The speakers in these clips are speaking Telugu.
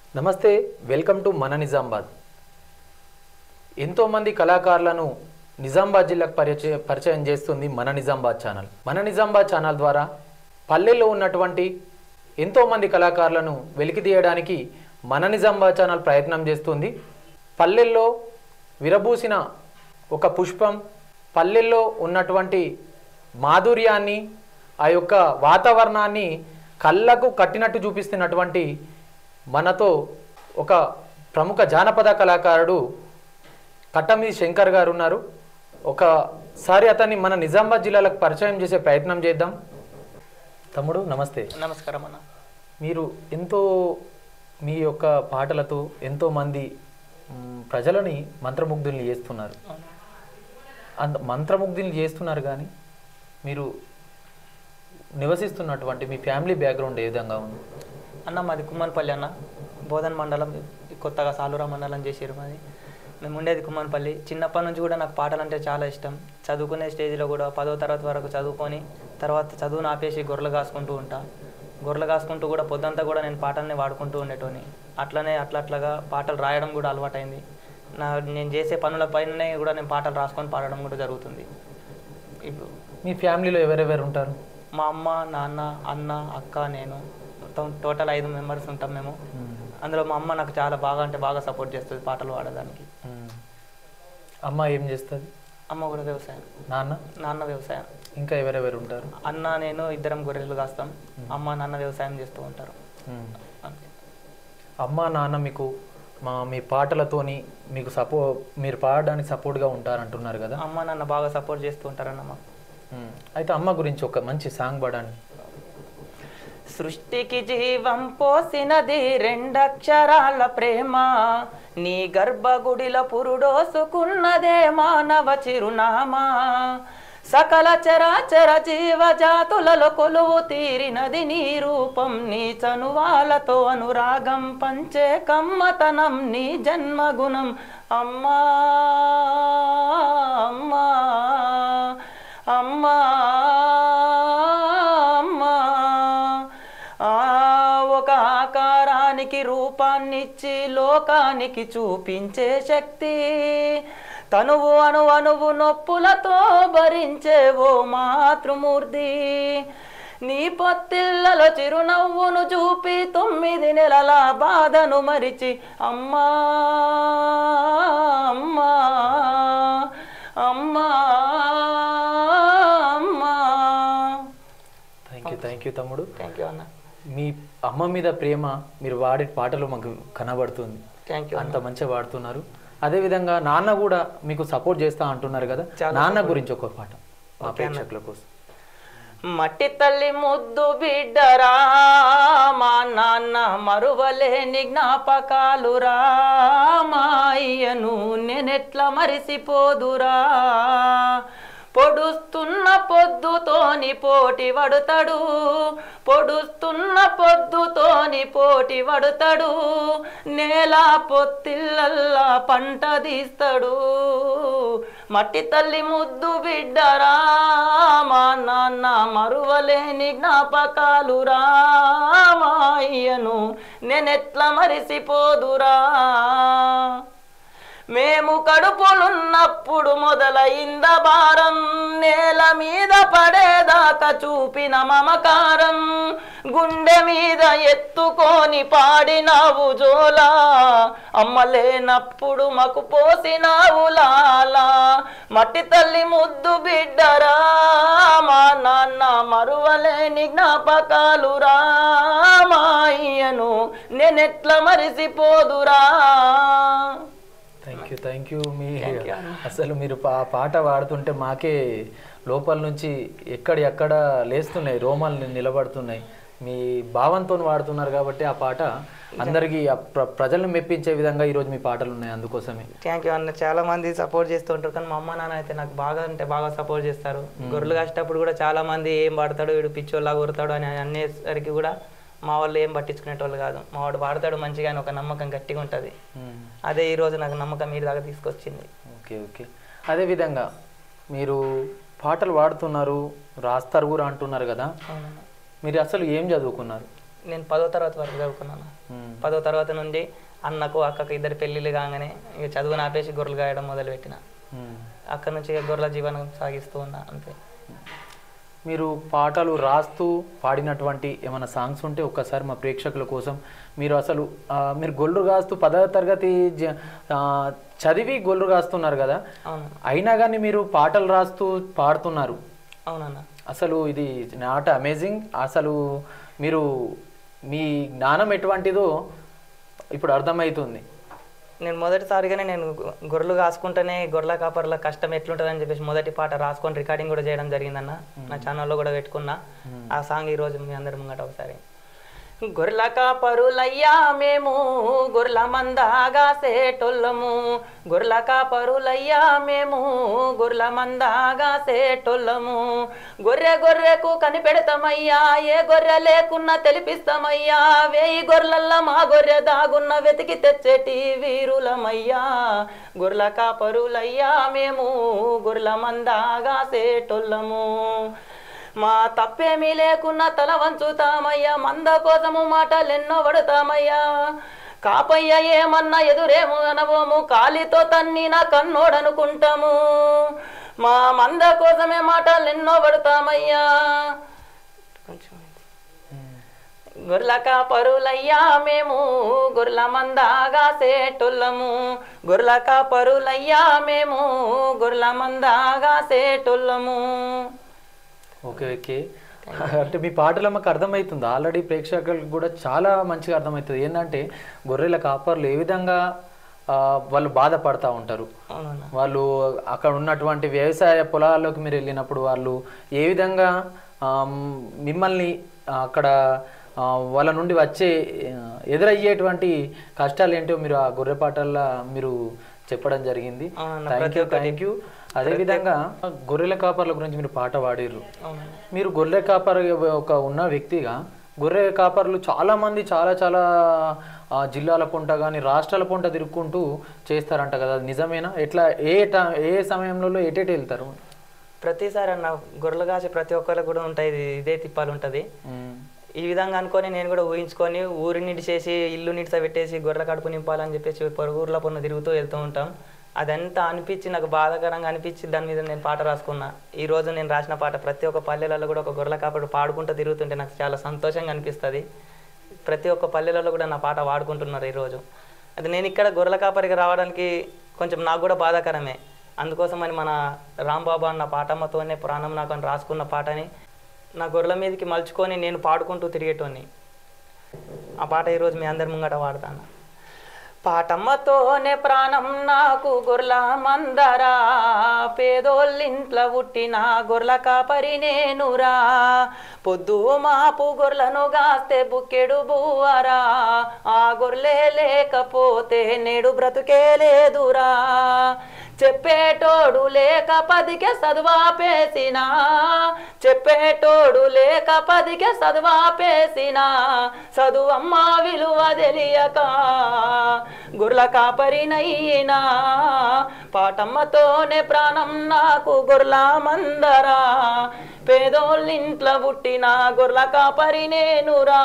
నమస్తే వెల్కమ్ టు మన నిజామాబాద్ ఎంతోమంది కళాకారులను నిజామాబాద్ జిల్లాకు పరిచయ పరిచయం చేస్తుంది మన నిజామాబాద్ ఛానల్ మన నిజామాబాద్ ఛానల్ ద్వారా పల్లెల్లో ఉన్నటువంటి ఎంతోమంది కళాకారులను వెలికి తీయడానికి మన నిజామాబాద్ ఛానల్ ప్రయత్నం చేస్తుంది పల్లెల్లో విరబూసిన ఒక పుష్పం పల్లెల్లో ఉన్నటువంటి మాధుర్యాన్ని ఆ యొక్క వాతావరణాన్ని కళ్ళకు కట్టినట్టు చూపిస్తున్నటువంటి మనతో ఒక ప్రముఖ జానపద కళాకారుడు కట్టమిది శంకర్ గారు ఉన్నారు ఒకసారి అతన్ని మన నిజామాబాద్ జిల్లాలకు పరిచయం చేసే ప్రయత్నం చేద్దాం తమ్ముడు నమస్తే నమస్కారం అన్న మీరు ఎంతో మీ యొక్క పాటలతో ఎంతో మంది మ్, ప్రజలని మంత్రముగ్ధుల్ని చేస్తున్నారు అంత మంత్రముగ్ధుల్ని చేస్తున్నారు కానీ మీరు నివసిస్తున్నటువంటి మీ ఫ్యామిలీ బ్యాక్గ్రౌండ్ ఏ విధంగా ఉంది అన్న మాది కుమ్మన్పల్లి అన్న బోధన్ మండలం కొత్తగా సాలూరా మండలం చేసారు మాది మేము ఉండేది కుమ్మన్పల్లి చిన్నప్పటి నుంచి కూడా నాకు పాటలు అంటే చాలా ఇష్టం చదువుకునే స్టేజ్లో కూడా పదో తరగతి వరకు చదువుకొని తర్వాత చదువును ఆపేసి గొర్రెలు కాసుకుంటూ ఉంటా గొర్రెలు కాసుకుంటూ కూడా పొద్దంతా కూడా నేను పాటల్ని వాడుకుంటూ ఉండేటోని అట్లనే అట్లా అట్లాగా పాటలు రాయడం కూడా అలవాటైంది నా నేను చేసే పనుల పైననే కూడా నేను పాటలు రాసుకొని పాడడం కూడా జరుగుతుంది ఇప్పుడు మీ ఫ్యామిలీలో ఎవరెవరు ఉంటారు మా అమ్మ నాన్న అన్న అక్క నేను మొత్తం టోటల్ ఐదు మెంబర్స్ ఉంటాం మేము అందులో మా అమ్మ నాకు చాలా బాగా అంటే బాగా సపోర్ట్ చేస్తుంది పాటలు పాడడానికి మ్. అమ్మ ఏం చేస్తుంది అమ్మ కూడా వ్యవసాయం నాన్న నాన్న వ్యవసాయం ఇంకా ఎవరెవరు ఉంటారు అన్న నేను ఇద్దరం గొర్రెలు కాస్తాం అమ్మ నాన్న వ్యవసాయం చేస్తూ ఉంటారు మ్. అంతే అమ్మ నాన్న మీకు మా మీ పాటలతోని మీకు సపో మీరు పాడడానికి సపోర్ట్గా ఉంటారంటున్నారు కదా అమ్మ నాన్న బాగా సపోర్ట్ చేస్తూ ఉంటారన్న మాకు మ్. అయితే అమ్మ గురించి ఒక మంచి సాంగ్ పాడండి సృష్టికి జీవం పోసినది రెండక్షరాల ప్రేమ నీ గర్భగుడిల పురుడోసుకున్నదే మానవ చిరునామా సకల చరాచర జీవజాతులలో కొలువు తీరినది నీ రూపం నీ చనువాలతో అనురాగం పంచే కమ్మతనం నీ జన్మగుణం అమ్మా అమ్మా అమ్మా అమ్మా ఆ ఒక ఆకారానికి రూపాన్నిచ్చి లోకానికి చూపించే శక్తి తనువు అణు అణువు నొప్పులతో భరించే ఓ మాతృమూర్తి నీ పొత్తిళ్ళలో చిరునవ్వును చూపి తొమ్మిది నెలల బాధను మరిచి అమ్మా అమ్మా అమ్మా అమ్మా థ్యాంక్ యూ థ్యాంక్ యూ తమ్ముడు థ్యాంక్ యూ అన్న మీ అమ్మ మీద ప్రేమ మీరు వాడే పాటలు మాకు కనబడుతుంది థ్యాంక్ యూ అంత మంచిగా పాడుతున్నారు అదే విధంగా నాన్న కూడా మీకు సపోర్ట్ చేస్తా అంటున్నారు కదా నాన్న గురించి ఒక పాట మా ప్రేక్షకుల కోసం మట్టి తల్లి ముద్దు బిడ్డరా మా నాన్న మరువలేని జ్ఞాపకాలురా మాయ్యను నేనెట్లా మరిసిపోదురా పొడుస్తున్న పొద్దుతోని పోటీ పడుతాడు పొడుస్తున్న పొద్దుతోని పోటీ పడుతాడు నేల పొత్తిళ్ళల్లా పంట తీస్తాడు మట్టి తల్లి ముద్దు బిడ్డరా మా నాన్న మరువలేని జ్ఞాపకాలు రామాయ్యను నేనెట్లా మరిసిపోదురా మేము కడుపులున్నప్పుడు మొదలైంద భారం నేల మీద పడేదాకా చూపిన మమకారం గుండె మీద ఎత్తుకొని పాడినావు జోలా అమ్మలేనప్పుడు మకు పోసినావు లాలా మట్టి తల్లి ముద్దు బిడ్డరా మా నాన్న మరువలేని జ్ఞాపకాలు రామాయ్యను నేనెట్లా మరిసిపోదురా థ్యాంక్ యూ థ్యాంక్ యూ మీ అసలు మీరు పా పాట పాడుతుంటే మాకే లోపల నుంచి ఎక్కడ ఎక్కడ లేస్తున్నాయి రోమాలు నిలబడుతున్నాయి మీ భావంతో వాడుతున్నారు కాబట్టి ఆ పాట అందరికీ ఆ ప్ర- ప్రజలను మెప్పించే విధంగా ఈరోజు మీ పాటలు ఉన్నాయి అందుకోసమే థ్యాంక్ యూ అన్న చాలా మంది సపోర్ట్ చేస్తూ ఉంటారు కానీ మా అమ్మ నాన్న అయితే నాకు బాగా అంటే బాగా సపోర్ట్ చేస్తారు గొర్రెలు కాసేటప్పుడు కూడా చాలా మంది ఏం పాడతాడు వీడు పిచ్చోళ్ళ కొడతాడు అని అనేసరికి కూడా మా వాళ్ళు ఏం పట్టించుకునేటోళ్ళు కాదు మా వాడు పాడతాడు మంచిగా అని ఒక నమ్మకం గట్టిగా ఉంటుంది మ్మ్. అదే ఈ రోజు నాకు నమ్మకం మీరు దాకా తీసుకొచ్చింది ఓకే ఓకే అదేవిధంగా మీరు పాటలు పాడుతున్నారు రాస్తారు కూడా అంటున్నారు కదా అవునన్నా. మీరు అసలు ఏం చదువుకున్నారు నేను పదో తరగతి వరకు చదువుకున్నాను మ్మ్. పదో తరగతి నుండి అన్నకు అక్కకు ఇద్దరు పెళ్ళిళ్ళు కాగానే ఇక చదువుని ఆపేసి గొర్రెలు గాయడం మొదలుపెట్టిన మ్మ్. అక్కడ నుంచి ఇక గొర్రెల జీవనం సాగిస్తూ ఉన్నా అంతే మీరు పాటలు రాస్తూ పాడినటువంటి ఏమైనా సాంగ్స్ ఉంటే ఒక్కసారి మా ప్రేక్షకుల కోసం మీరు అసలు ఆ, మీరు గొల్లు కాస్తూ పదవ తరగతి జ- ఆ, చదివి గొల్లు కాస్తున్నారు కదా అవును అయినా కానీ మీరు పాటలు రాస్తూ పాడుతున్నారు అవునన్నా అసలు ఇది నాట్ అమేజింగ్ అసలు మీరు మీ జ్ఞానం ఎటువంటిదో ఇప్పుడు అర్థమవుతుంది నేను మొదటిసారిగానే నేను గొ- గొర్రెలు కాసుకుంటేనే గొర్రెల కాపర్ల కష్టం ఎట్లుంటుందని చెప్పేసి మొదటి పాట రాసుకొని రికార్డింగ్ కూడా చేయడం జరిగిందన్న నా ఛానల్లో కూడా పెట్టుకున్నా ఆ సాంగ్ ఈరోజు మీ అందరి ముంగట ఒకసారి గొర్రెల కాపరులయ్యా మేము గొర్రెల మందాగా సేటొల్లము గొర్రెల కాపరులయ్యా మేము గొర్రెల మందాగా సేటొల్లము గొర్రె గొర్రెకు కనిపెడతామయ్యా ఏ గొర్రె లేకున్నా తెలిపిస్తామయ్యా వేయి గొర్రెలల్లా మా గొర్రె దాగున్న వెతికి తెచ్చేటి వీరులమయ్యా గొర్రెల కాపరులయ్యా మేము గొర్రెల మందాగా సేటొల్లము మా తప్పేమీ లేకున్నా తల వంచుతామయ్యా మంద కోసము మాటలెన్నో పడతామయ్యా కాపయ్య ఏమన్నా ఎదురేమో అనబోము కాలితో తన్నిన కన్నోడనుకుంటాము మా మంద కోసమే మాటలెన్నో పడతామయ్యా కొంచెం గొర్రెల కాపరులయ్యా మేము గొర్రెల మందాగా సేటొల్లము గొర్రెల కాపరులయ్యా మేము గొర్రెల మందాగా సేటొల్లము ఓకే ఓకే అంటే మీ పాటలో మాకు అర్థమవుతుంది ఆల్రెడీ ప్రేక్షకులకు కూడా చాలా మంచిగా అర్థమవుతుంది ఏంటంటే గొర్రెల కాపర్లు ఏ విధంగా ఆ, వాళ్ళు బాధపడతా ఉంటారు అవునన్నా వాళ్ళు అక్కడ ఉన్నటువంటి వ్యవసాయ పొలాల్లోకి మీరు వెళ్ళినప్పుడు వాళ్ళు ఏ విధంగా ఆ, మిమ్మల్ని అక్కడ ఆ, వాళ్ళ నుండి వచ్చే ఆ, ఎదురయ్యేటువంటి కష్టాలు ఏంటో మీరు ఆ గొర్రె పాటల్లో మీరు చెప్పడం జరిగింది అవునన్నా, థ్యాంక్ యూ థ్యాంక్ యూ అదేవిధంగా గొర్రెల కాపర్ల గురించి మీరు పాట పాడిర్రు అవునన్నా మీరు గొర్రె కాపర్ ఒక ఉన్న వ్యక్తిగా గొర్రె కాపర్లు చాలా మంది చాలా చాలా ఆ, జిల్లాల పొంట కానీ రాష్ట్రాల పొంట తిరుక్కుంటూ చేస్తారంట కదా అది నిజమేనా ఎట్లా ఏ ట- ఏ సమయంలో ఎటెటు వెళ్తారు ప్రతిసారి అన్న గొర్రెలు కాసే ప్రతి ఒక్కరికి కూడా ఉంటాయి ఇది- ఇదే తిప్పాలు ఉంటుంది ఉమ్, ఈ విధంగా అనుకొని నేను కూడా ఊహించుకొని ఊరి నిడిచేసి ఇల్లు నిడిస పెట్టేసి గొర్రెల కడుపు నింపాలని చెప్పేసి పొరుగుర్ల పొన్న తిరుగుతూ వెళ్తూ ఉంటాం అదంతా అనిపించి నాకు బాధాకరంగా అనిపించి దాని మీద నేను పాట రాసుకున్నా ఈ రోజు నేను రాసిన పాట ప్రతి ఒక్క పల్లెలలో కూడా ఒక గొర్రెల కాపడు పాడుకుంటూ తిరుగుతుంటే నాకు చాలా సంతోషంగా అనిపిస్తుంది ప్రతి ఒక్క పల్లెలలో కూడా నా పాట వాడుకుంటున్నారు ఈరోజు అది నేను ఇక్కడ గొర్రెల కాపరికి రావడానికి కొంచెం నాకు కూడా బాధాకరమే అందుకోసమని మన రాంబాబు అన్న పాటమ్మతోనే ప్రాణం నాకు అని రాసుకున్న పాటని నా గొర్రెల మీదకి మలుచుకొని నేను పాడుకుంటూ తిరిగేటోని ఆ పాట ఈరోజు మీ అందరి ముంగట వాడతాను పాటమ్మతోనే ప్రాణం నాకు గొర్రెల మందరా పేదోళ్ళింట్ల పుట్టిన గొర్రెల కాపరి నేనురా పొద్దు మాపు గొర్రెలను గాస్తే బుక్కెడు బువ్వరా ఆ గొర్రెలే లేకపోతే నేడు బ్రతుకే లేదురా చెప్పేటోడు లేక పదికే చదువాపేసిన చెప్పేటోడు లేక పదికే చదువాపేసిన చదువమ్మ విలువ తెలియక గుర్ల కాపరినయ్యినా పాటమ్మతోనే ప్రాణం నాకు గొర్ల మందరా పేదోళ్ళింట్ల పుట్టిన గొర్ల కాపరి నేనురా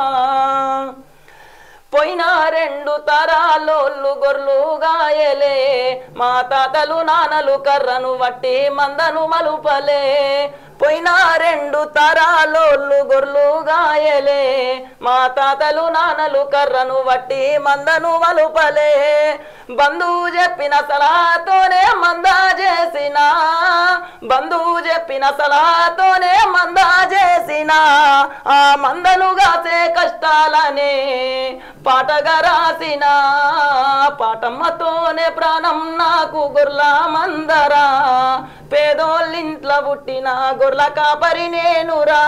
పోయిన రెండు తరాలోళ్ళు గొర్లు గాయలే మా తాతలు నాన్నలు కర్రను వట్టి మందను మలుపలే పోయిన రెండు తరాలోళ్ళు గొర్లు గాయలే మా తాతలు నాన్నలు కర్రను వట్టి మందను మలుపలే బంధువు చెప్పిన సలహాతోనే మందా చేసిన బంధువు చెప్పిన సలహాతోనే మందా చేసిన ఆ మందను గాసే కష్టాలనే పాటగా రాసిన పాటమ్మతోనే ప్రాణం నాకు గొర్ల మందరా పేదోళ్ళింట్ల పుట్టిన గొర్ల కాపరి నేనురా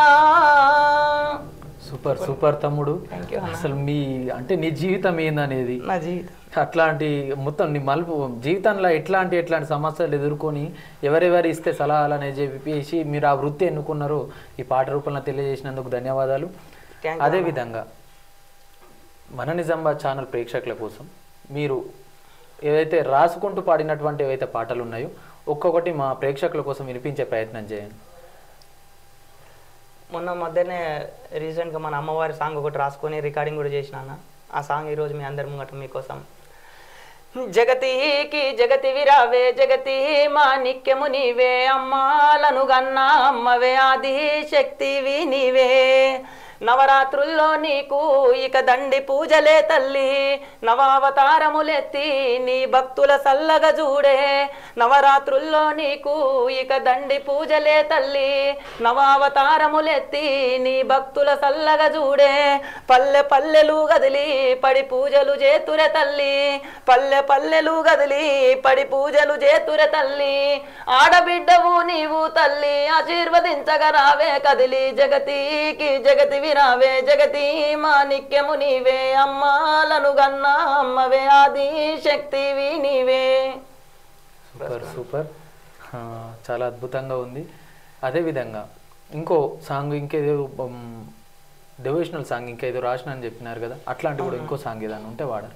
సూపర్ సూపర్ తమ్ముడు థ్యాంక్ యూ అన్న అసలు మీ అంటే నీ జీవితం ఏందనేది నా జీవితం అట్లాంటి మొత్తం నీ మలుపు జీవితంలో ఎట్లాంటి ఎట్లాంటి సమస్యలు ఎదుర్కొని ఎవరెవరు ఇస్తే సలహాలు అనేది చెప్పేసి మీరు ఆ వృత్తి ఎన్నుకున్నారో ఈ పాట రూపంలో తెలియజేసినందుకు ధన్యవాదాలు థ్యాంక్ అదేవిధంగా మన నిజామాబాద్ ఛానల్ ప్రేక్షకుల కోసం మీరు ఏవైతే రాసుకుంటూ పాడినటువంటి ఏవైతే పాటలు ఉన్నాయో ఒక్కొక్కటి మా ప్రేక్షకుల కోసం వినిపించే ప్రయత్నం చేయండి మొన్న మధ్యనే రీసెంట్గా మన అమ్మవారి సాంగ్ ఒకటి రాసుకొని రికార్డింగ్ కూడా చేసిన అన్న ఆ సాంగ్ ఈరోజు మీ అందరి ముంగట మీకోసం జగతికి జగతి విరావే జగతి మాణిక్యము నీవే అమ్మాలను గన్నా అమ్మవే ఆది శక్తివి నీవే నవరాత్రుల్లో నీకు ఇక దండి పూజలే తల్లి నవావతారములెత్తి నీ భక్తుల సల్లగా చూడే నవరాత్రుల్లో నీకు ఇక దండి పూజలే తల్లి నవావతారములెత్తి నీ భక్తుల సల్లగా చూడే పల్లె పల్లెలు గదిలి పడి పూజలు చేతురె తల్లి పల్లె పల్లెలు గదిలి పడి పూజలు చేతురె తల్లి ఆడబిడ్డవు నీవు తల్లి ఆశీర్వదించగా రావే కదిలి జగతికి జగతి విరావే జగతి మాణిక్యము నీవే అమ్మాలను గన్నా అమ్మవే ఆది శక్తివి నీవే సూపర్ సూపర్ ఆ, చాలా అద్భుతంగా ఉంది అదేవిధంగా ఇంకో సాంగ్ ఇంకేదో డివోషనల్ సాంగ్ ఇంకేదో రాసిన అని చెప్పినారు కదా అట్లాంటి కూడా ఇంకో సాంగ్ ఏదైనా ఉంటే వాడారు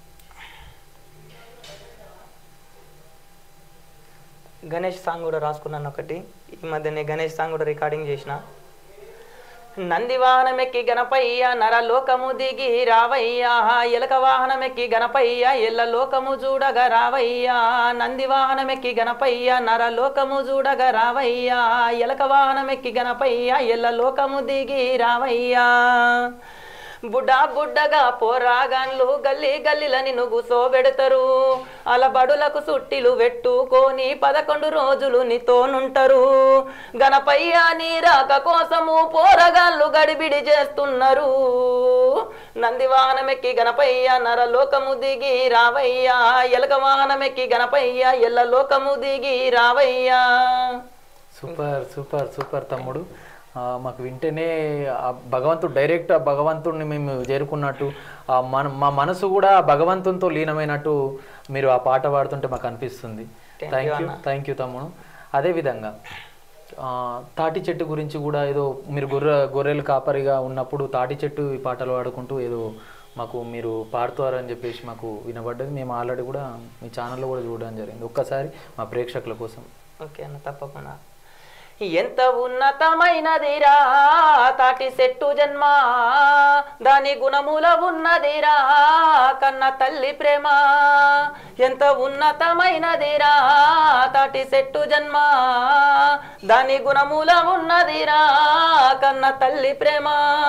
గణేష్ సాంగ్ కూడా రాసుకున్నాను ఒకటి ఈ మధ్యనే గణేష్ సాంగ్ కూడా రికార్డింగ్ చేసిన నంది వాహనమెక్కి గణపయ్య నరలోకము దిగి రావయ్యా ఎలక వాహనమెక్కి గణపయ్య ఎల్ల లోకము చూడగా రావయ్యా నంది వాహనమెక్కి గణపయ్య నరలోకము చూడగా రావయ్యా ఎలక వాహనమెక్కి గణపయ్య ఎల్ల లోకము దిగి రావయ్యా బుడ్డా బుడ్డగా పోరాగాన్లు గల్లీ గల్లీలని నువ్వు సోబెడతారు అలబడులకు సుట్టిలు పెట్టుకొని పదకొండు రోజులు నీతోనుంటారు గణపయ్య నీ రాక కోసము పోరగాళ్ళు గడిబిడి చేస్తున్నారు నంది వాహనమెక్కి గణపయ్య నరలోకము దిగి రావయ్యా ఎలక వాహనమెక్కి గణపయ్య ఎల్ల లోకము దిగి రావయ్యా సూపర్ సూపర్ సూపర్ తమ్ముడు ఆ, మాకు వింటేనే ఆ భగవంతుడు డైరెక్ట్ ఆ భగవంతుడిని మేము చేరుకున్నట్టు ఆ మన మా మనసు కూడా ఆ భగవంతునితో లీనమైనట్టు మీరు ఆ పాట పాడుతుంటే మాకు అనిపిస్తుంది Thank థ్యాంక్ you యూ అన్న. థ్యాంక్ యూ తమ్ముడు అదేవిధంగా ఆ, తాటి చెట్టు గురించి కూడా ఏదో మీరు గొర్రె గొర్రెలు కాపరిగా ఉన్నప్పుడు తాటి చెట్టు ఈ పాటలు పాడుకుంటూ ఏదో మాకు మీరు పాడుతారని చెప్పేసి మాకు వినబడ్డది మేము ఆల్రెడీ కూడా మీ ఛానల్లో కూడా చూడడం జరిగింది ఒక్కసారి మా ప్రేక్షకుల కోసం ఓకే అన్న తప్పకుండా ఎంత ఉన్నతమైనదిరా తాటి చెట్టు జన్మ దాని గుణముల ఉన్నదిరా కన్న తల్లి ప్రేమ ఎంత ఉన్నతమైనదిరా తాటి చెట్టు జన్మ దాని గుణముల ఉన్నదిరా కన్న తల్లి ప్రేమ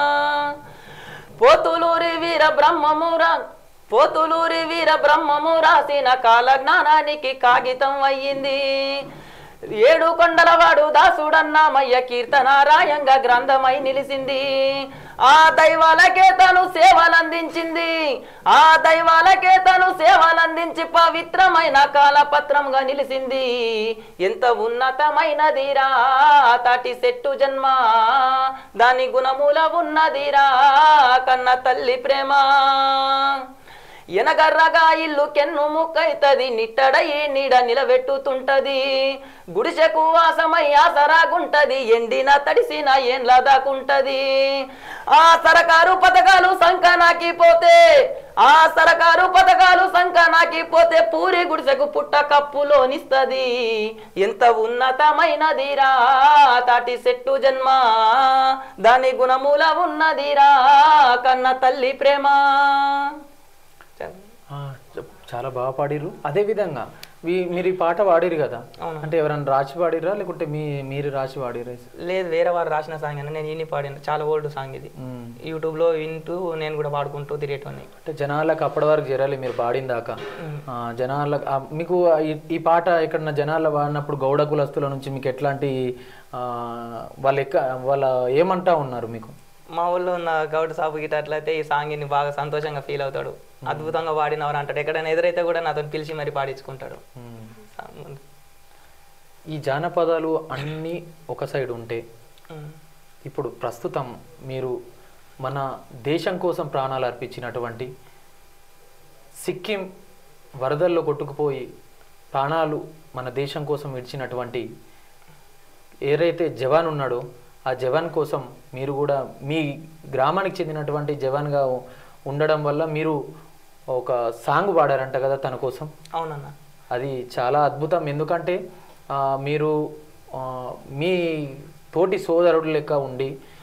పోతులూరి వీర బ్రహ్మమురా పోతులూరి వీర బ్రహ్మము రాసిన కాల జ్ఞానానికి కాగితం అయ్యింది ఏడు కొండలవాడు దాసుడన్నామయ్య కీర్తన రాయంగా గ్రంథమై నిలిసింది ఆ దైవాలకే తను సేవలందించింది ఆ దైవాలకే తను సేవలందించి పవిత్రమైన కాలపత్రంగా నిలిసింది ఎంత ఉన్నతమైనదిరా తాటి చెట్టు జన్మ దాని గుణముల ఉన్నదిరా కన్న తల్లి ప్రేమ ఎనగర్రగా ఇల్లు కెన్ను ముక్కైతది నిట్టడయి నీడ నిలబెట్టుతుంటది గుడిసెకు వాసమై ఆసరాగుంటది ఎండిన తడిసిన ఏండ్ల దాకుంటది ఆ సరకారు పథకాలు సంకనాకి పోతే ఆ సరకారు పథకాలు సంకనాకి పోతే పూరి గుడిసెకు పుట్ట కప్పులోనిస్తది ఎంత ఉన్నతమైనదిరా తాటి చెట్టు జన్మ దాని గుణముల ఉన్నదిరా కన్న తల్లి ప్రేమ ఆ, చ- చాలా బాగా పాడిర్రు అదే విధంగా మీ- మీరు ఈ పాట పాడిరు కదా అవును. అంటే ఎవరైనా రాసి పాడిరా లేకుంటే మీ మీరు రాసి పాడిరా లేదు వేరే వారు రాసిన సాంగ్ అని నేను ఇన్ని పాడాను చాలా ఓల్డ్ సాంగ్ ఇది మ్మ్. యూట్యూబ్లో వింటూ నేను కూడా పాడుకుంటూ తిరిగేటోని అంటే జనాలకు అప్పటి వరకు చేరాలి మీరు పాడిందాక మ్మ్. ఆ, జనాలకు ఆ, మీకు ఈ- ఈ పాట ఎక్కడన్నా జనాల్లో పాడినప్పుడు గౌడ కులస్తుల నుంచి మీకు ఎట్లాంటి ఆ, వాళ్ళు ఎక్క వాళ్ళ ఏమంటా ఉన్నారు మీకు మా ఊళ్ళో ఉన్న గౌడ్ సాబు గిట్ట అట్లయితే ఈ సాంగ్ ని బాగా సంతోషంగా ఫీల్ అవుతాడు అద్భుతంగా పాడినవారు అంటాడు ఎక్కడైనా ఎదురైతే కూడా నాతో పిలిచి మరి పాడించుకుంటాడు మ్మ్. సాంగ్ ఈ జానపదాలు అన్నీ ఒక సైడ్ ఉంటే ఉమ్. ఇప్పుడు ప్రస్తుతం మీరు మన దేశం కోసం ప్రాణాలు అర్పించినటువంటి సిక్కిం వరదల్లో కొట్టుకుపోయి ప్రాణాలు మన దేశం కోసం విడిచినటువంటి ఏదైతే జవాన్ ఉన్నాడో ఆ జవాన్ కోసం మీరు కూడా మీ గ్రామానికి చెందినటువంటి జవాన్గా ఉండడం వల్ల మీరు ఒక సాంగ్ పాడారంట కదా తన కోసం అవునన్న అది చాలా అద్భుతం ఎందుకంటే ఆ, మీరు ఆ, మీ తోటి సోదరుడు లెక్క ఉండి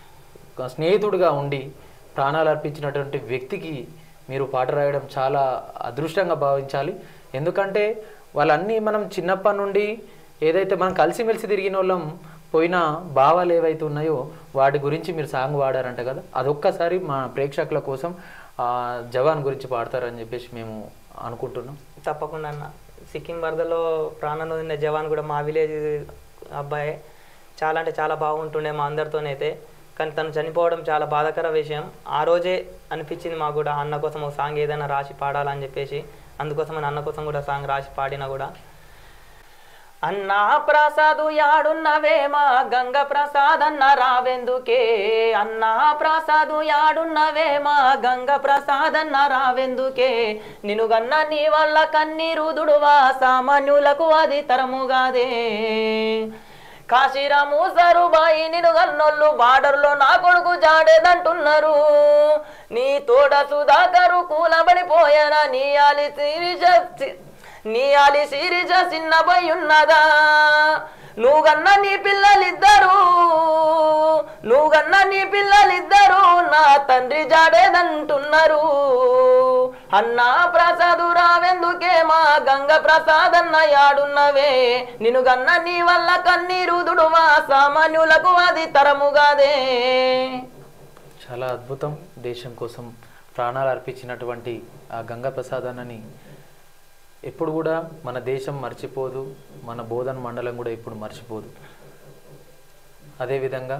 స్నేహితుడిగా ఉండి ప్రాణాలు అర్పించినటువంటి వ్యక్తికి మీరు పాట రాయడం చాలా అదృష్టంగా భావించాలి ఎందుకంటే వాళ్ళన్నీ మనం చిన్నప్పటి నుండి ఏదైతే మనం కలిసిమెలిసి తిరిగిన వాళ్ళం పోయిన భావాలు ఏవైతే ఉన్నాయో వాటి గురించి మీరు సాంగ్ వాడారంట కదా అదొక్కసారి మా ప్రేక్షకుల కోసం ఆ జవాన్ గురించి పాడతారని చెప్పేసి మేము అనుకుంటున్నాం తప్పకుండా అన్న సిక్కిం వరదలో ప్రాణం వదిలిన జవాన్ కూడా మా విలేజ్ అబ్బాయి చాలా అంటే చాలా బాగుంటుండే మా అందరితోనైతే కానీ తను చనిపోవడం చాలా బాధాకర విషయం ఆ రోజే అనిపించింది మాకు కూడా అన్న కోసం ఒక సాంగ్ ఏదైనా రాసి పాడాలని చెప్పేసి అందుకోసం అన్న కోసం కూడా సాంగ్ రాసి పాడినా కూడా అన్నా ప్రసాదు యాడున్నవేమా గంగ ప్రసాద్ అన్న రావెందుకే అన్నా ప్రసాదు యాడున్నవేమా గంగ ప్రసాద్ అన్న రావెందుకే నిన్ను గన్న నీ వల్ల కన్నీరు దుడువా సామాన్యులకు అది తరముగాదే కాశీరాము సరుబాయి నిన్ను గన్నోళ్ళు బార్డర్లో నా కొడుకు జాడేదంటున్నారు నీ తోడ సుధాకరు కూలబడిపోయానా నీ ఆలి శిరీష నీ ఆలి శిరీష చిన్నబై ఉన్నదా నువ్వుగన్న నీ పిల్లలిద్దరు నువ్వుగన్న నీ పిల్లలిద్దరు నా తండ్రి జాడేదంటున్నారు అన్నా ప్రసాదు రావెందుకే మా గంగ ప్రసాద్ అన్న యాడున్నవే నిన్ను గన్న నీ వల్ల కన్నీరు దుడువా సామాన్యులకు అది తరముగాదే చాలా అద్భుతం దేశం కోసం ప్రాణాలు అర్పించినటువంటి ఆ గంగా ప్రసాద్ అన్నని ఎప్పుడు కూడా మన దేశం మర్చిపోదు మన బోధన్ మండలం కూడా ఇప్పుడు మర్చిపోదు అదేవిధంగా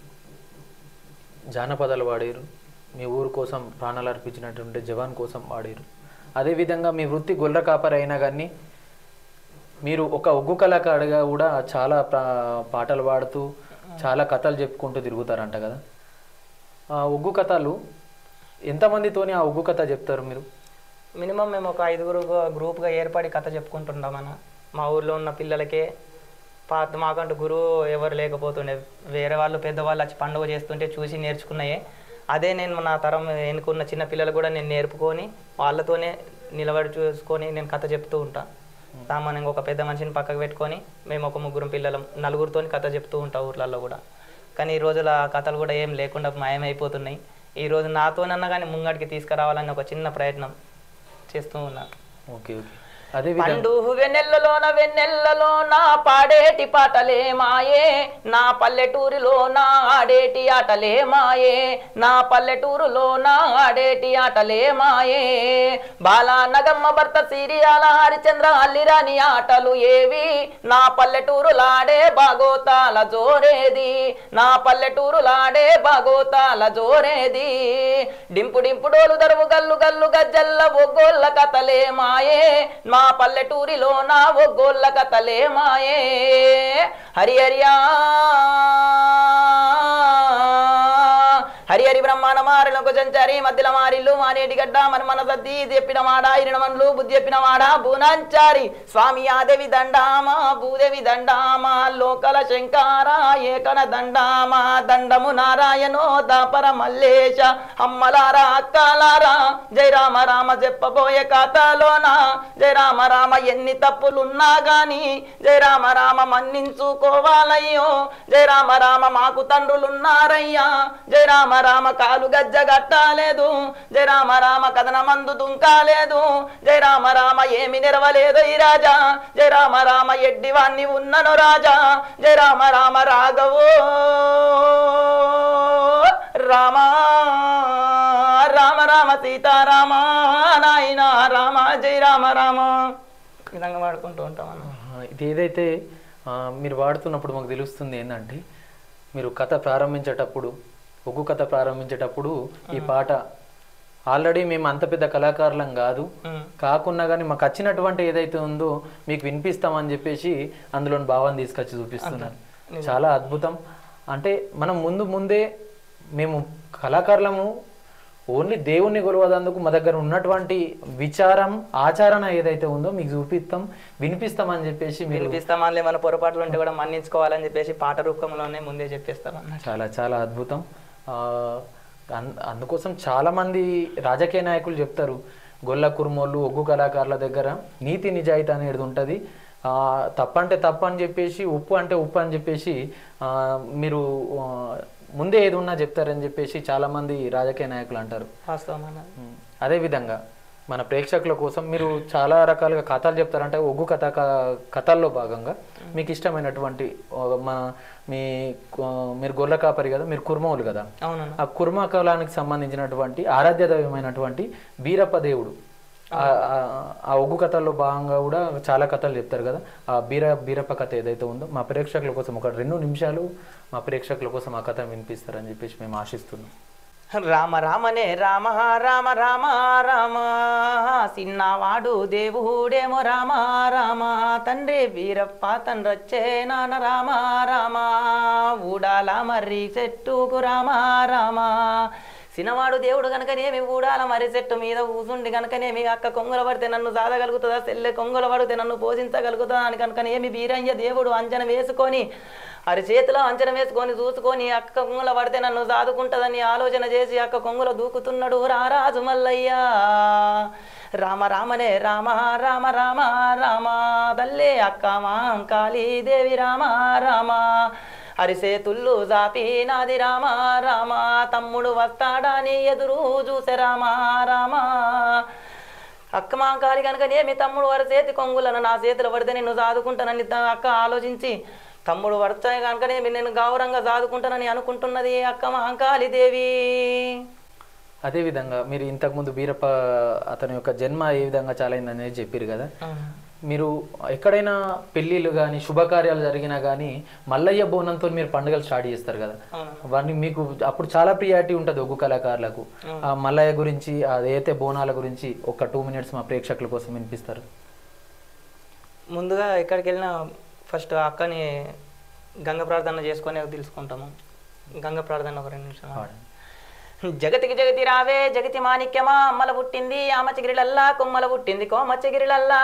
జానపదాలు వాడారు మీ ఊరు కోసం ప్రాణాలు అర్పించినటువంటి జవాన్ కోసం వాడారు అదేవిధంగా మీ వృత్తి గొర్రె కాపరి అయినా కానీ మీరు ఒక ఒగ్గు కళాకారుడిగా కూడా చాలా ప్రా- పాటలు పాడుతూ చాలా కథలు చెప్పుకుంటూ తిరుగుతారంట కదా ఆ ఒగ్గు కథలు ఎంతమందితోని ఆ ఒగ్గు కథ చెప్తారు మీరు మినిమం మేము ఒక ఐదుగురు గ్రూప్గా ఏర్పడి కథ చెప్పుకుంటున్నామన్న మా ఊర్లో ఉన్న పిల్లలకే పాత మాకంటూ గురువు ఎవరు లేకపోతుండే వేరే వాళ్ళు పెద్దవాళ్ళు వచ్చి పండుగ చేస్తుంటే చూసి నేర్చుకున్నాయే అదే నేను నా తరం ఎన్నుకున్న చిన్న పిల్లలు కూడా నేను నేర్పుకొని వాళ్ళతోనే నిలబడి చూసుకొని నేను కథ చెప్తూ ఉంటా సామాన్యంగా ఒక పెద్ద మనిషిని పక్కకు పెట్టుకొని మేము ఒక ముగ్గురు పిల్లలం నలుగురితోని కథ చెప్తూ ఉంటాం ఊర్లలో కూడా కానీ ఈ రోజుల కథలు కూడా ఏం లేకుండా మాయమైపోతున్నాయి ఈ రోజు నాతోనన్నా కానీ ముంగడికి తీసుకురావాలని ఒక చిన్న ప్రయత్నం చేస్తూ ఉన్నా ఓకే ఓకే అదేవిధంగా పండు వెన్నెల్లలోన వెన్నెల్లలోన పాడేటి పాటలే మాయే నా పల్లెటూరిలో నా ఆడేటి ఆటలే మాయే నా పల్లెటూరులో నా ఆడేటి ఆటలే మాయే బాలా నగమ్మ భర్త సిరియాల హరిచంద్ర అల్లిరాని ఆటలు ఏవి నా పల్లెటూరులాడే బాగోతాల జోరేది నా పల్లెటూరులాడే బాగోతాల జోరేది డింపు డింపు డోలు దరువు గల్లు గల్లు గజ్జల్ల ఒగ్గోళ్ళ కథలే మాయే మా పల్లెటూరిలో నా ఒగ్గోళ్ళ కథలే మాయే హరి హరియా హరి హరి బ్రహ్మాండ మారిలకు సంచారి మధ్యల మారిల్లు మానేటి గడ్డ మన మన సద్ది చెప్పిన వాడ ఇరణమన్లు బుద్ధి చెప్పిన వాడ బూనాంచారి స్వామి ఆదేవి దండామా భూదేవి దండామా లోకల శంకార ఏకన దండామా దండము నారాయణో దాపర మల్లేశ అమ్మలారా అక్కలారా జై రామ రామ చెప్పబోయే కథలోన జై రామ రామ ఎన్ని తప్పులున్నా గాని జై రామ రామ మన్నించుకోవాలయ్యో జై రామ రామ మాకు తండ్రులున్నారయ్యా జై రామ రామ కాలు గజ్జ గట్టాలేదు జై రామ రామ కథన మందు దుంకాలేదు జై రామ రామ ఏమి నెరవలేదు ఈ రాజా జై రామ రామ ఎడ్డివాణ్ణి ఉన్నను రాజా జై రామ రామ రాఘవో రామ రామ రామ సీతారామ నాయన రామ జై రామ రామ ఈ విధంగా వాడుకుంటూ ఉంటాం అన్న ఆ, ఇది ఏదైతే ఆ, మీరు వాడుతున్నప్పుడు మాకు తెలుస్తుంది ఏంటంటే మీరు కథ ప్రారంభించేటప్పుడు ఒగ్గు కథ ప్రారంభించేటప్పుడు ఈ పాట ఆల్రెడీ మేము అంత పెద్ద కళాకారులం కాదు ఉమ్. కాకున్నా కానీ మాకు వచ్చినటువంటి ఏదైతే ఉందో మీకు వినిపిస్తామని చెప్పేసి అందులోని భావాన్ని తీసుకొచ్చి చూపిస్తున్నాను చాలా అద్భుతం అంటే మనం ముందు ముందే మేము కళాకారులము ఓన్లీ దేవుణ్ణి కొలవదందుకు మా దగ్గర ఉన్నటువంటి విచారం ఆచరణ ఏదైతే ఉందో మీకు చూపిస్తాం వినిపిస్తాం అని చెప్పేసి మీరు వినిపిస్తామని మన పొరపాట్లు ఉంటే కూడా మన్నించుకోవాలని చెప్పేసి పాట రూపంలోనే ముందే చెప్పేస్తాం అన్న చాలా చాలా అద్భుతం ఆ, అన్- అందుకోసం చాలా మంది రాజకీయ నాయకులు చెప్తారు గొల్ల కుర్మోళ్ళు ఒగ్గు కళాకారుల దగ్గర నీతి నిజాయితీ అనేది ఉంటుంది ఆ, తప్పంటే తప్పు అని చెప్పేసి ఉప్పు అంటే ఉప్పు అని చెప్పేసి ఆ, మీరు ఆ, ముందే ఏది ఉన్నా చెప్తారని చెప్పేసి చాలామంది రాజకీయ నాయకులు అంటారు వాస్తవం అన్నది ఉమ్, అదేవిధంగా మన ప్రేక్షకుల కోసం మీరు చాలా రకాలుగా కథలు చెప్తారంటే ఒగ్గు కథ క- కథల్లో భాగంగా మీకు ఇష్టమైనటువంటి ఒక మన మీ కు- మీరు గొర్రె కాపరి కదా మీరు కుర్మవులు కదా అవునన్న ఆ కుర్మ కులానికి సంబంధించినటువంటి ఆరాధ్య దైవమైనటువంటి బీరప్ప దేవుడు ఆ- ఆ- ఆ ఒగ్గు కథల్లో భాగంగా కూడా చాలా కథలు చెప్తారు కదా ఆ బీర బీరప్ప కథ ఏదైతే ఉందో మా ప్రేక్షకుల కోసం ఒక రెండు నిమిషాలు మా ప్రేక్షకుల కోసం ఆ కథ వినిపిస్తారని చెప్పేసి మేము ఆశిస్తున్నాం రామ రామనే రామ రామ రామ రామ చిన్నవాడు దేవుడేమో రామ రామ తండ్రి వీరప్ప తండ్రొచ్చే నాన్న రామ రామ ఊడాల మర్రి చెట్టుకు రామ రామ సినవాడు దేవుడు కనుకనేమి ఊడాల మర్రి చెట్టు మీద కూసుండి కనుకనేమి అక్క కొంగుల పడితే నన్ను సాధగలుగుతుందా సెల్లె కొంగుల పడితే నన్ను పోషించగలుగుతుందా అని కనుకనేమి వీరయ్య దేవుడు అంచన వేసుకొని అరి చేతిలో అంచన వేసుకొని చూసుకొని అక్క కొంగుల పడితే నన్ను సాదుకుంటదని ఆలోచన చేసి అక్క కొంగుల దూకుతున్నాడు రారాజు మల్లయ్య రామ రామనే రామ రామ రామ రామ తల్లే అక్క మాంకాళీ దేవి రామ రామ అరిసేతుళ్ళు జాపి నాది రామ రామ తమ్ముడు వస్తాడని ఎదురు చూసే రామ రామ అక్క మా కాలి కనుక మీ తమ్ముడు వారి చేతి కొంగులను నా చేతిలో పడితే నిన్ను సాదుకుంటానని త- అక్క ఆలోచించి తమ్ముడు పడతాయి కనుకనే నేను గౌరవంగా సాదుకుంటానని అనుకుంటున్నది అక్క మహంకాళి దేవి అదేవిధంగా మీరు ఇంతకుముందు బీరప్ప అతని యొక్క జన్మ ఏ విధంగా చాలా అయిందనేది చెప్పారు కదా మీరు ఎక్కడైనా పెళ్ళిళ్ళు కానీ శుభకార్యాలు జరిగినా కానీ మల్లయ్య బోనంతో మీరు పండుగలు స్టార్ట్ చేస్తారు కదా అవును. వారిని మీకు అప్పుడు చాలా ప్రియారిటీ ఉంటుంది ఒగ్గు కళాకారులకు ఆ మల్లయ్య గురించి అదైతే బోనాల గురించి ఒక టూ మినిట్స్ మా ప్రేక్షకుల కోసం వినిపిస్తారు ముందుగా ఎక్కడికి వెళ్ళినా ఫస్ట్ అక్కని గంగ ప్రార్థన చేసుకొని తెలుసుకుంటాము గంగ ప్రార్థన ఒక రెండు నిమిషాలు పాడండి. జగతికి జగతి రావే జగతి మాణిక్యమా అమ్మల పుట్టింది ఆమచగిరిలల్లా కొమ్మల పుట్టింది కోమచ్చగిరిలల్లా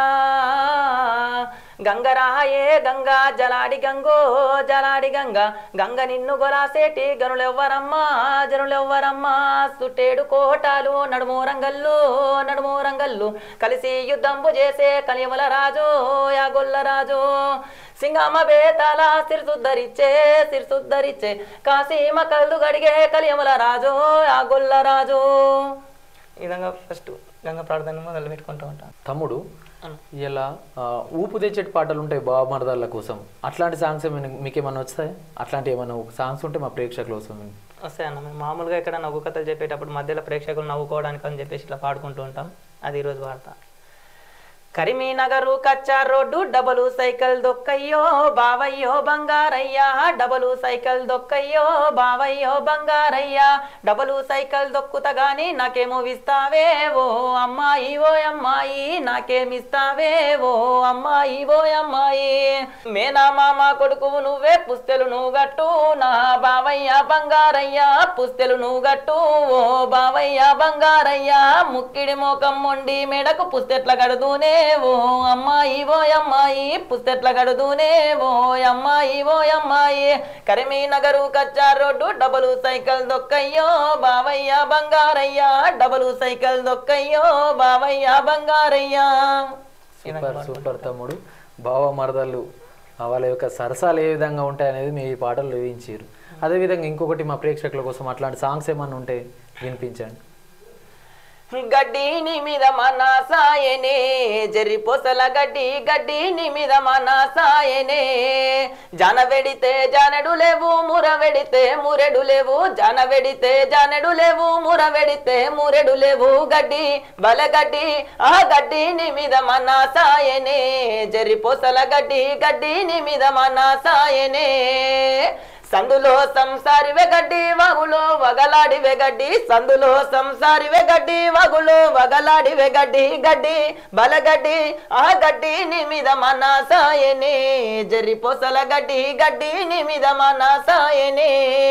గంగరాయే గంగా జలాడి గంగో జలాడి గంగ గంగ నిన్ను గొలాసేటి గనులెవ్వరమ్మా జనులెవ్వరమ్మా సుట్టేడు కోటాలు నడుమూరంగల్లు నడుమూరంగల్లు కలిసి యుద్ధంబు చేసే కలియముల రాజు యాగొల్ల రాజు సింగమ్మ బేతాల సిరిసుద్దరిచ్చే సిరిసుద్దరిచ్చే కాసీమ కళ్ళు గడిగే కలియముల రాజు ఆ గొల్ల రాజు ఈ విధంగా ఫస్ట్ గంగ ప్రార్థన మొదలు పెట్టుకుంటూ ఉంటాం తమ్ముడు అన్న. ఇలా ఆ, ఊపు తెచ్చేటి పాటలు ఉంటాయి బావమరదాళ్ళ కోసం అట్లాంటి సాంగ్స్ ఏమైనా మీకు ఏమైనా వస్తాయి అట్లాంటి ఏమైనా సాంగ్స్ ఉంటే మా ప్రేక్షకుల కోసం విని- వస్తాయి అన్న మేము మామూలుగా ఇక్కడ నవ్వు కథలు చెప్పేటప్పుడు మధ్యలో ప్రేక్షకులు నవ్వుకోవడానికి అని చెప్పేసి ఇట్లా పాడుకుంటూ ఉంటాం అది ఈరోజు వాడతా కరిమీనగరు కచ్చా రోడ్డు డబలు సైకిల్ దొక్కయ్యో బావయ్యో బంగారయ్యా డబలు సైకిల్ దొక్కయ్యో బావయ్యో బంగారయ్యా డబలు సైకిల్ దొక్కుత గాని నాకేమో ఇస్తావే ఓ అమ్మాయి ఓ అమ్మాయి నాకేమిస్తావే ఓ అమ్మాయి ఓ అమ్మాయి మేనా మామ కొడుకు నువ్వే పుస్తెలు నువ్వు గట్టు నా బావయ్య బంగారయ్యా పుస్తెలు నువ్వు గట్టు ఓ బావయ్య బంగారయ్యా ముక్కిడి మోకం మొండి మెడకు పుస్తెట్ల గడుదూనే ఓ అమ్మాయి ఓ అమ్మాయి పుస్తెట్ల గడుదూనే ఓ అమ్మాయి ఓ అమ్మాయి కరిమీ నగరు కచ్చా రోడ్డు డబలు సైకిల్ దొక్కయ్యో బావయ్య బంగారయ్యా డబలు సైకిల్ దొక్కయ్యో బావయ్య బంగారయ్యా సూపర్ సూపర్ తమ్ముడు బావ మరదళ్ళు ఆ వాళ్ళ యొక్క సరసాలు ఏ విధంగా ఉంటాయి అనేది మీ ఈ పాటలు ఊహించారు అదేవిధంగా ఇంకొకటి మా ప్రేక్షకుల కోసం అట్లాంటి సాంగ్స్ ఏమన్నా ఉంటే వినిపించండి గడ్డిని మీద మన సాయనే జరి పొసల గడ్డి గడ్డిని మీద మన సాయనే జన వెడితే జానెడు లేవు ముర వెడితే మురెడు లేవు జన వెడితే జానెడు లేవు ముర వెడితే మురెడు లేవు గడ్డి బల గడ్డి ఆ గడ్డిని మీద మన సాయనే జరి పొసల గడ్డి గడ్డిని మీద మన సాయనే సందులో సంసారి వెగడ్డి వగులో వగలాడి వెగడ్డి సందులో సంసారి వెగడ్డి వగులో వగలాడి వెగడ్డి గడ్డి బలగడ్డి ఆ గడ్డి నిమిద మన సాయనే జరి పొసల గడ్డి గడ్డి నిమిద మన సాయనే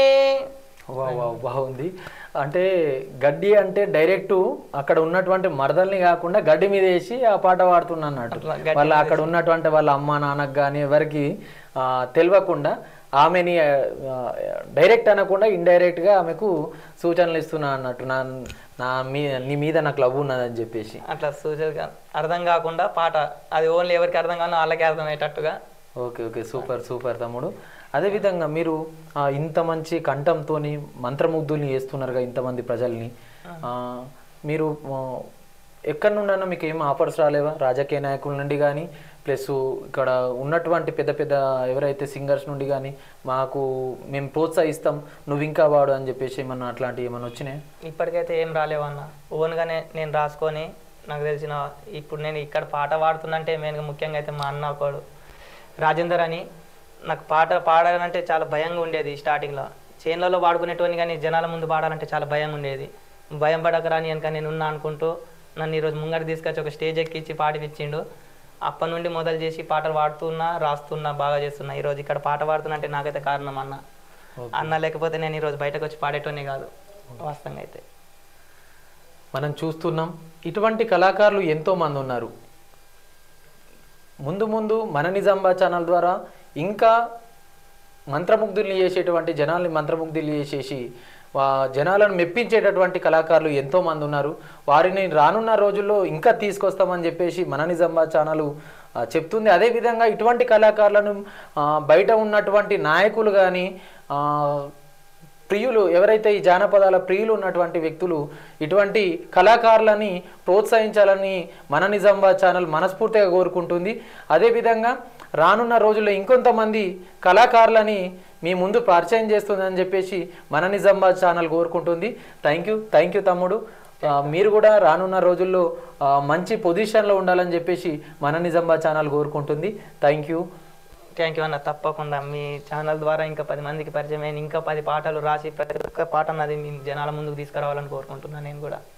వా వా బాగుంది అంటే గడ్డి అంటే డైరెక్ట్ అక్కడ ఉన్నటువంటి మరదల్ని కాకుండా గడ్డి మీద వేసి ఆ పాట పాడుతున్నా అన్నట్టు అట్లా గడ్డి వాళ్ళ అక్కడ ఉన్నటువంటి వాళ్ళ అమ్మ నాన్నకు కానీ ఎవరికి ఆ, తెలియకుండా ఆమెని డైరెక్ట్ అనకుండా ఇండైరెక్ట్ గా ఆమెకు సూచనలు ఇస్తున్నా అన్నట్టు నా నా మీ నీ మీద నాకు లవ్ ఉన్నదని చెప్పేసి అట్లా సూచనగా అర్థం కాకుండా పాట అది ఓన్లీ ఎవరికి అర్థం కావాలో వాళ్ళకి అర్థమయ్యేటట్టుగా ఓకే ఓకే సూపర్ సూపర్ తమ్ముడు అదేవిధంగా మీరు ఆ, ఇంత మంచి కంఠంతో మంత్రముగ్ధుల్ని చేస్తున్నారుగా ఇంతమంది ప్రజల్ని ఆ, మీరు ఆ, ఎక్కడి నుండన్నా మీకు ఏం ఆఫర్స్ రాలేవా రాజకీయ నాయకుల నుండి కానీ ప్లస్ ఇక్కడ ఉన్నటువంటి పెద్ద పెద్ద ఎవరైతే సింగర్స్ నుండి కానీ మాకు మేము ప్రోత్సహిస్తాం నువ్వు ఇంకా వాడు అని చెప్పేసి ఏమన్నా అట్లాంటివి ఏమన్నా వచ్చినాయి ఇప్పటికైతే ఏం రాలేవన్న ఓన్గానే నేను రాసుకొని నాకు తెలిసిన ఇప్పుడు నేను ఇక్కడ పాట పాడుతున్నంటే మెయిన్గా ముఖ్యంగా అయితే మా అన్న ఒకడు రాజేందర్ అని నాకు పాట పాడాలంటే చాలా భయంగా ఉండేది స్టార్టింగ్లో చేన్లలో పాడుకునేటోని కానీ జనాల ముందు పాడాలంటే చాలా భయంగా ఉండేది భయం పడకరాని వెనక నేను ఉన్నా అనుకుంటూ నన్ను ఈరోజు ముంగట తీసుకొచ్చి ఒక స్టేజ్ ఎక్కించి పాడిపించిండు అప్పటి నుండి మొదలు చేసి పాటలు పాడుతున్నా రాస్తున్నా బాగా చేస్తున్నా ఈరోజు ఇక్కడ పాట పాడుతున్నా అంటే నాకైతే కారణం అన్న అన్న లేకపోతే నేను ఈరోజు బయటకు వచ్చి పాడేటోనే కాదు వాస్తవంగా అయితే మనం చూస్తున్నాం ఇటువంటి కళాకారులు ఎంతో మంది ఉన్నారు ముందు ముందు మన నిజాంబా ఛానల్ ద్వారా ఇంకా మంత్రముగ్ధుల్ని చేసేటువంటి జనాల్ని మంత్రముగ్ధులు చేసేసి వా జనాలను మెప్పించేటటువంటి కళాకారులు ఎంతో మంది ఉన్నారు వారిని రానున్న రోజుల్లో ఇంకా తీసుకొస్తామని చెప్పేసి మన నిజాంబా ఛానల్ ఆ, చెప్తుంది అదేవిధంగా ఇటువంటి కళాకారులను ఆ, బయట ఉన్నటువంటి నాయకులు కానీ ప్రియులు ఎవరైతే ఈ జానపదాల ప్రియులు ఉన్నటువంటి వ్యక్తులు ఇటువంటి కళాకారులని ప్రోత్సహించాలని మన నిజామాబాద్ ఛానల్ మనస్ఫూర్తిగా కోరుకుంటుంది అదేవిధంగా రానున్న రోజుల్లో ఇంకొంతమంది కళాకారులని మీ ముందు పరిచయం చేస్తుందని చెప్పేసి మన నిజామాబాద్ ఛానల్ కోరుకుంటుంది థ్యాంక్ యూ థ్యాంక్ యూ తమ్ముడు ఆ, మీరు కూడా రానున్న రోజుల్లో ఆ, మంచి పొజిషన్లో ఉండాలని చెప్పేసి మన నిజామాబాద్ ఛానల్ కోరుకుంటుంది థ్యాంక్ యూ థ్యాంక్ యూ అన్న తప్పకుండా మీ ఛానల్ ద్వారా ఇంకా పది మందికి పరిచయం అయింది ఇంకా పది పాటలు రాసి ప్రతి ఒక్క పాట నాది మీ జనాల ముందుకు తీసుకురావాలని కోరుకుంటున్నాను నేను కూడా